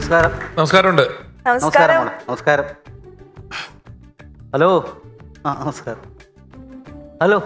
നമസ്കാരം നമസ്കാരമുണ്ട് നമസ്കാരം നമസ്കാരം മോളെ നമസ്കാരം ഹലോ ആ നമസ്കാരം ഹലോ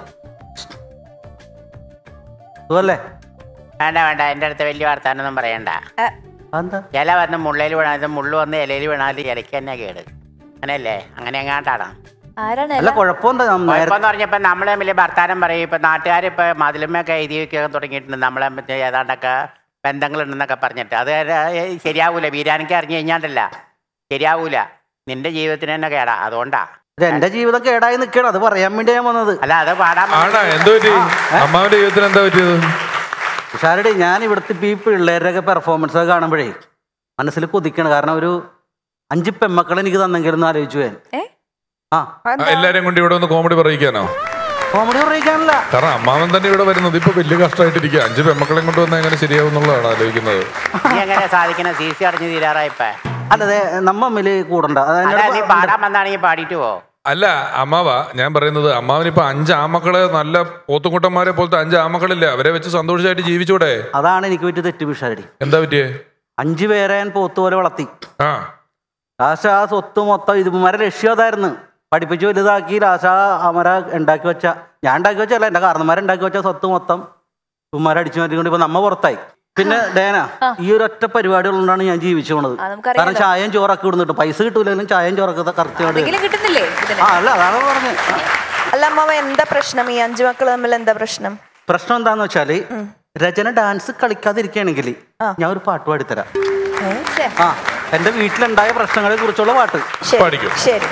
സുഖല്ലേ വേണ്ട വേണ്ട എൻ്റെ അടുത്ത് വലിയ വർത്താനൊന്നും പറയണ്ട ആ, എന്താ ഇല വന്ന് മുള്ളയിൽ വീണാൽ മുള്ളു വന്ന് ഇലയിൽ വീണാൽ ഇലയ്ക്ക് തന്നെ കേട് അങ്ങനെയല്ലേ അങ്ങനെ എങ്ങാണ്ടാണ് ആരാണ് അല്ല കുഴപ്പമെന്താ ഞാൻ നേരത്തെ കുഴപ്പമെന്ന് പറഞ്ഞപ്പോൾ നമ്മൾ തമ്മിൽ വർത്താനം പറയും ഇപ്പം നാട്ടുകാർ ഇപ്പോൾ മതിലുമൊക്കെ എഴുതി വെക്കാൻ തുടങ്ങിയിട്ടുണ്ട് നമ്മളെ മറ്റേ ഏതാണ്ടൊക്കെ ബന്ധങ്ങളുണ്ടെന്നൊക്കെ പറഞ്ഞിട്ട് അത് ഏ- ശരിയാവൂല വീരാനിക്ക് അറിഞ്ഞു കഴിഞ്ഞാണ്ടല്ല ശരിയാവൂല നിന്റെ ജീവിതത്തിന് തന്നെ കേടാ അതുകൊണ്ടാ ഇത് എന്റെ ജീവിതം കേടായി നിൽക്കണം അത് പറയാൻ വേണ്ടി ഞാൻ വന്നത് അല്ല അത് പാടാൻ ആടാ എന്തോ പറ്റി അമ്മാവിന്റെ ജീവിതത്തിൽ എന്താ പറ്റിയത് ഉഷാരടി ഞാൻ ഇവിടുത്തെ ഇപ്പൊ ഈ പിള്ളേരുടെയൊക്കെ പെർഫോമൻസ് ഒക്കെ കാണുമ്പോഴേ മനസ്സിൽ കൊതിക്കണം കാരണം ഒരു അഞ്ച് പെമ്മക്കൾ എനിക്ക് തന്നെങ്കിലും ആലോചിച്ചു ഞാൻ ഏ? ആ ആ, എല്ലാരെയും കൊണ്ട് ഇവിടെ ഒന്ന് കോമഡി പറയിക്കാനോ കോമഡി പറയിക്കാനല്ല കാരണം അമ്മാവൻ തന്നെ ഇവിടെ വരുന്നത് ഇപ്പൊ വലിയ കഷ്ടമായിട്ടിരിക്കുക അഞ്ച് പെമ്മക്കളെ കൊണ്ട് വന്നാൽ എങ്ങനെ ശരിയാവും എന്നുള്ളതാണ് ആലോചിക്കുന്നത് നീ എങ്ങനെ സാധിക്കണ സി സി അടഞ്ഞു തീരാറായിപ്പോ അല്ലതെ നമ്മ തമ്മിൽ കൂടണ്ട അത് അല്ല എന്നോട് നീ പ- പാടാൻ വന്നാണെങ്കിൽ പാടിയിട്ട് പോ അല്ല അമ്മാവ ഞാൻ പറയുന്നത് അമ്മാവൻ ഇപ്പൊ അഞ്ച് ആമക്കളെ നല്ല പോത്തുകുട്ടന്മാരെ പോലത്തെ അഞ്ച് ആമക്കളില്ലേ അവരെ വെച്ച് സന്തോഷമായിട്ട് ജീവിച്ചൂടെ അതാണ് എനിക്ക് പറ്റിയ തെറ്റ് പിഷാരടി എന്താ പറ്റിയേ അഞ്ചു പേരെ ഞാൻ പോത്തുപോലെ വളർത്തി ആ ലാസ്റ്റ് ആ സ്വത്ത് മൊത്തം ഇതുമാരെ ലക്ഷ്യം അതായിരുന്നു പഠിപ്പിച്ച് വലുതാക്കി ലാസ്റ്റ് ആ അമര ഉണ്ടാക്കി വെച്ച ഞാൻ ഉണ്ടാക്കി വെച്ചല്ല എൻ്റെ കാരണന്മാരുണ്ടാക്കി വെച്ച സ്വത്ത് മൊത്തം ഉമ്മാരെ അടിച്ചു മാറ്റിക്കൊണ്ട് ഇപ്പൊ നമ്മ പുറത്തായി പിന്നെ ഡേന ഈ ഒരു ഒറ്റ പരിപാടി ഉള്ളതുകൊണ്ടാണ് ഞാൻ ജീവിച്ചു പോണത് ആ, നമുക്കറിയാലോ. കാരണം ചായയും ചോറൊക്കെ ഇടുന്നിട്ട് പൈസ കിട്ടൂലെങ്കിലും ചായയും ചോറൊക്കെ കറക്റ്റ് എന്തെങ്കിലും കിട്ടുന്നില്ലേ ഇതിന് ആ അല്ല അതാണ് പറഞ്ഞത് അല്ല അമ്മാവ എന്താ പ്രശ്നം ഈ അഞ്ചു മക്കൾ തമ്മിൽ എന്താ പ്രശ്നം പ്രശ്നം എന്താന്ന് വെച്ചാല് രചന ഡാൻസ് കളിക്കാതിരിക്കുകയാണെങ്കിൽ ആ. ഞാൻ ഒരു പാട്ട് പാടിത്തരാം ഏ, ശ്ശെ. ആ എന്റെ വീട്ടിലുണ്ടായ പ്രശ്നങ്ങളെ കുറിച്ചുള്ള പാട്ട് ശരി പഠിക്കും. ശരി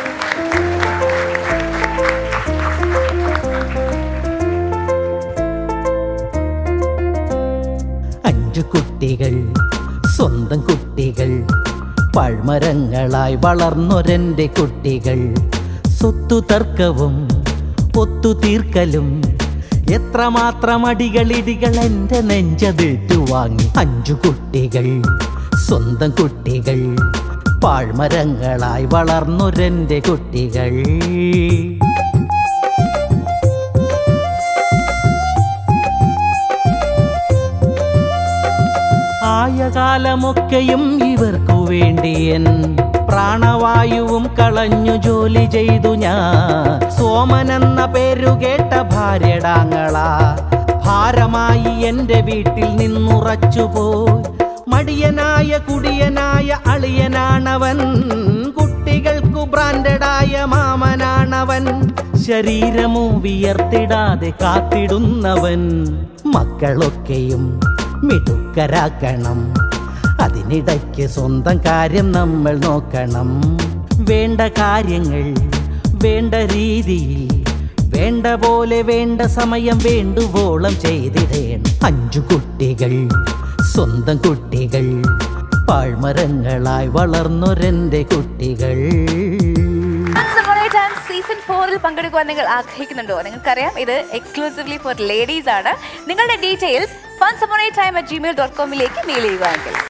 അഞ്ചു കുട്ടികൾ സ്വന്തം കുട്ടികൾ പഴ്മരങ്ങളായി വളർന്നൊരെന്റെ കുട്ടികൾ സ്വത്തു തർക്കവും ഒത്തുതീർക്കലും എത്രമാത്രം അടികളിടികൾ എന്റെ നെഞ്ചതേറ്റു വാങ്ങി അഞ്ചു കുട്ടികൾ സ്വന്തം കുട്ടികൾ പാഴ്മരങ്ങളായി വളർന്നൊരെന്റെ കുട്ടികൾ ആയ കാലമൊക്കെയും ഇവർക്കു വേണ്ടിയൻ പ്രാണവായുവും കളഞ്ഞു ജോലി ചെയ്തു ഞാൻ സോമനെന്ന പേരു കേട്ട ഭാര്യടാങ്ങളാ ഭാരമായി എന്റെ വീട്ടിൽ നിന്നുറച്ചുപോയി മടിയനായ കുടിയനായ അളിയനാണവൻ കുട്ടികൾക്കു ബ്രാൻഡഡായ മാമനാണവൻ ശരീരമോ വിയർത്തിടാതെ കാത്തിടുന്നവൻ മക്കളൊക്കെയും മിടുക്കരാക്കണം അതിനിടയ്ക്ക് സ്വന്തം കാര്യം നമ്മൾ നോക്കണം വേണ്ട കാര്യങ്ങൾ വേണ്ട രീതിയിൽ വേണ്ട പോലെ വേണ്ട സമയം വേണ്ടുവോളം ചെയ്തിടേണം അഞ്ചു കുട്ടികൾ സ്വന്തം കുട്ടികൾ പാഴ്മരങ്ങളായി വളർന്നൊരെന്റെ കുട്ടികൾ സീസൺ ഫോറിൽ പങ്കെടുക്കുവാൻ നിങ്ങൾ ആഗ്രഹിക്കുന്നുണ്ടോ നിങ്ങൾക്കറിയാം ഇത് എക്സ്ക്ലൂസീവ്ലി ഫോർ ലേഡീസ് ആണ് നിങ്ങളുടെ details funs time at Gmail dot കോമിലേക്ക് മെയിൽ ചെയ്യുവാണെങ്കിൽ